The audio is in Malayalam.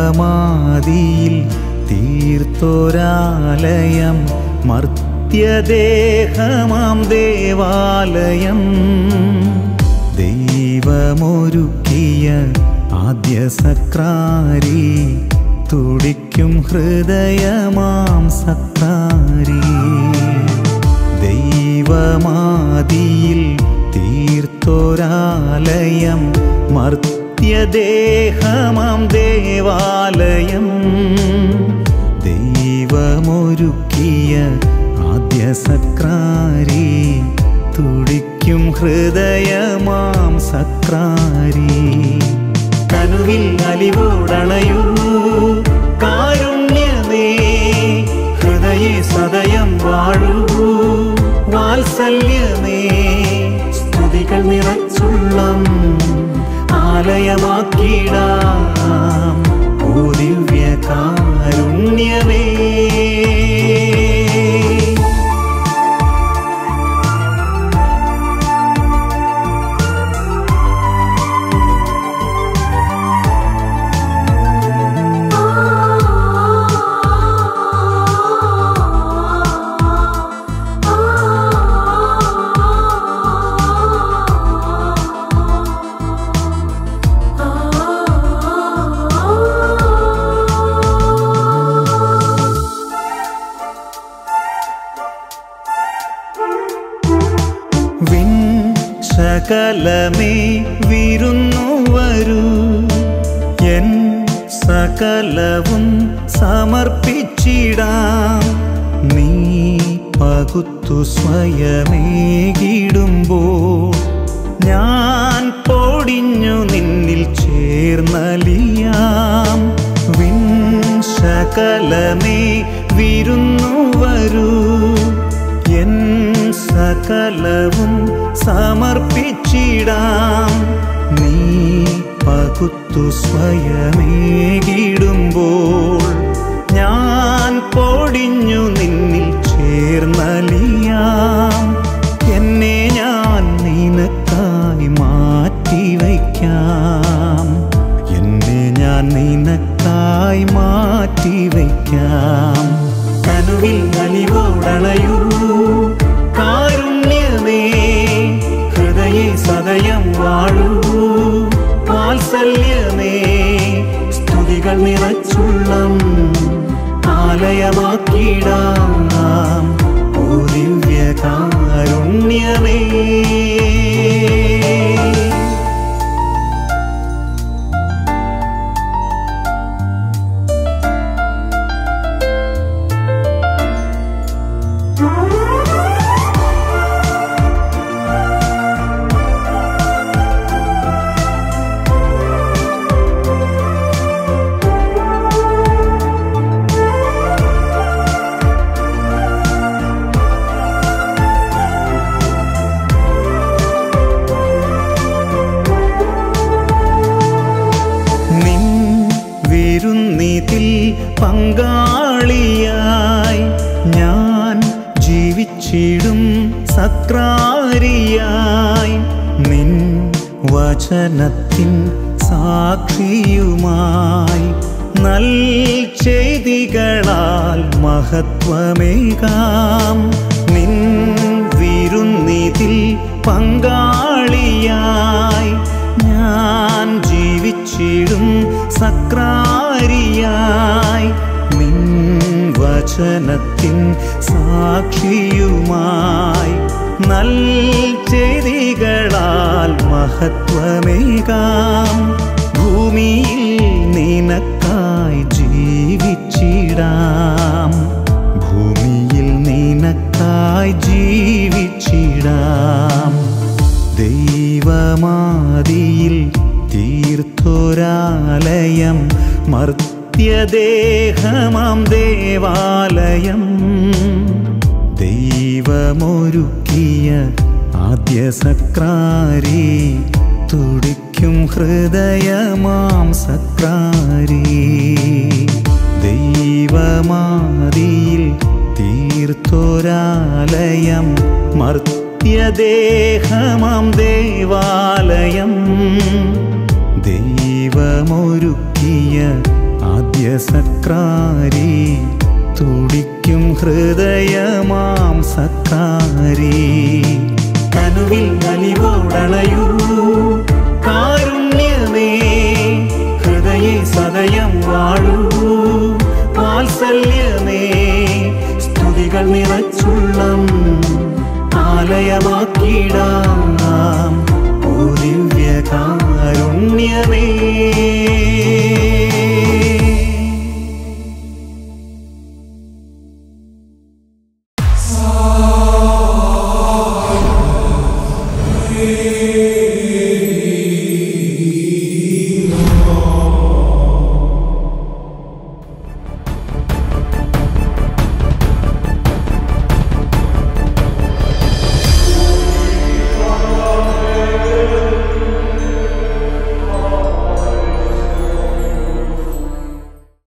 ദൈവമാദിയിൽ തീർത്തോരാലയം മർത്യദേഹമാം ദേവാലയം ദൈവമൊരുക്കിയ ആദ്യ സക്രാരി തുടിക്കും ഹൃദയമാം സക്രാരി ദൈവമാദിയിൽ തീർത്തോരാലയം മർത്യദേഹമാം ദേവാലയം ദൈവമൊരുക്കിയ ആദ്യ സക്രാരി തുടിക്കും ഹൃദയമാം സക്രാരി കനുവിൽ അലിവോടണയൂ കാരുണ്യമേ ഹൃദയ സദയം വാഴൂ വാത്സല്യമേ സ്തുതികൾ നിറച്ചുള്ളം ആലയമാക്കിടാം ഓ ദിവ്യ കാരുണ്യമേ വിൺ സകലമേ വിരുന്നു വരൂ എൻ സകലവും സമർപ്പിച്ചിടാം നീ പകുത്തു സ്വയമേകിടുമ്പോൾ ഞാൻ പൊടിഞ്ഞു നിന്നിൽ ചേർന്നലിയാം വിൺ സകലമേ വിരുന്നു വരൂ എൻ സകലവും സമർപ്പിച്ചിടാം നീ പകുത്തു സ്വയമേകിടുമ്പോൾ ഞാൻ പൊടിഞ്ഞു നിന്നിൽ ചേർന്നലിയാം എന്നെ ഞാൻ നിനക്കായി മാറ്റിവയ്ക്കാം എന്നെ ഞാൻ നിനക്കായി മാറ്റിവയ്ക്കാം കനുവിൽ അലിവോടണയൂ കാരുണ്യമേ ഹൃദയ സദയം വാഴൂ വാത്സല്യമേ സ്തുതികൾ നിറച്ചുള്ളം ആലയമാക്കിടാം ഓ ദിവ്യ കാരുണ്യമേ നിൻ വിരുന്നിതിൽ പങ്കാളിയായി ഞാൻ ജീവിച്ചിടും സക്രാരിയായി നിൻ വചനത്തിൻ സാക്ഷിയുമായി നൽ ചെയ്തികളാൽ മഹത്വമേകാം നിൻ വിരുന്നിതിൽ പങ്കാളിയായി ഞാൻ ജീവിച്ചിടും സക്രാരിയായി നിൻ വചനത്തിൻ സാക്ഷിയുമായി നൽ ചെയ്തികളാൽ മഹത്വമേകാം ഭൂമിയിൽ നിനക്കായി ജീവിച്ചിടാം ഭൂമിയിൽ നിനക്കായി ജീവിച്ചിടാം ദൈവമാദിയിൽ തീർത്തൊരാലയം മർത്യദേഹമാം ദേവാലയം ദൈവമൊരുക്കിയ ആദ്യ സക്രാരി തുടിക്കും ഹൃദയമാം സക്രാരി ദൈവമാദിയിൽ തീർത്തൊരാലയം മർത്യദേഹമാം ദേവാലയം ദൈവമൊരുക്കിയ ആദ്യ സക്രാരി തുടിക്കും ഹൃദയമാം സക്രാരി കനുവിൽ അലിവോടണയൂ കാരുണ്യമേ ഹൃദയെ സദയം വാഴൂ വാത്സല്യമേ സ്തുതികൾ നിറച്ചുള്ളം ആലയമാക്കിടാം ഓ ദിവ്യകാരുണ്യമേ